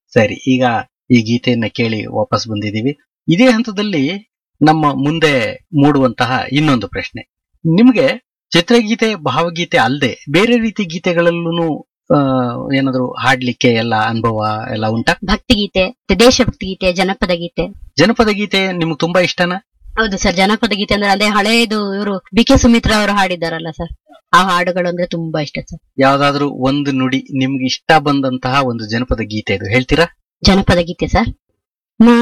ಸರಿ ಈಗ ಈ ಗೀತೆಯನ್ನ ಕೇಳಿ ವಾಪಸ್ ಬಂದಿದ್ದೀವಿ ಇದೇ ಹಂತದಲ್ಲಿ ನಮ್ಮ ಮುಂದೆ ಮೂಡುವಂತಹ ಇನ್ನೊಂದು ಪ್ರಶ್ನೆ ನಿಮ್ಗೆ ಚಿತ್ರಗೀತೆ ಭಾವಗೀತೆ ಅಲ್ಲದೆ ಬೇರೆ ರೀತಿ ಗೀತೆಗಳಲ್ಲೂ ಏನಾದ್ರು ಹಾಡ್ಲಿಕ್ಕೆ ಎಲ್ಲ ಅನುಭವ ಎಲ್ಲ ಉಂಟಾ ಭಕ್ತಿಗೀತೆ ಮತ್ತೆ ದೇಶಭಕ್ತಿ ಗೀತೆ ಜನಪದ ಗೀತೆ ಜನಪದ ಗೀತೆ ನಿಮ್ಗೆ ತುಂಬಾ ಇಷ್ಟನಾ ಹೌದು ಸರ್ ಜನಪದ ಗೀತೆ ಅಂದ್ರೆ ಅದೇ ಹಳೇದು ಇವರು ಬಿ ಕೆ ಸುಮಿತ್ರಾ ಅವರು ಹಾಡಿದಾರಲ್ಲ ಸರ್ ಆ ಹಾಡುಗಳು ಅಂದ್ರೆ ತುಂಬಾ ಇಷ್ಟ ಸರ್ ಯಾವ್ದಾದ್ರು ಒಂದು ನುಡಿ ನಿಮ್ಗೆ ಇಷ್ಟ ಬಂದಂತಹ ಒಂದು ಜನಪದ ಗೀತೆ ಇದು ಹೇಳ್ತೀರಾ ಜನಪದ ಗೀತೆ ಸರ್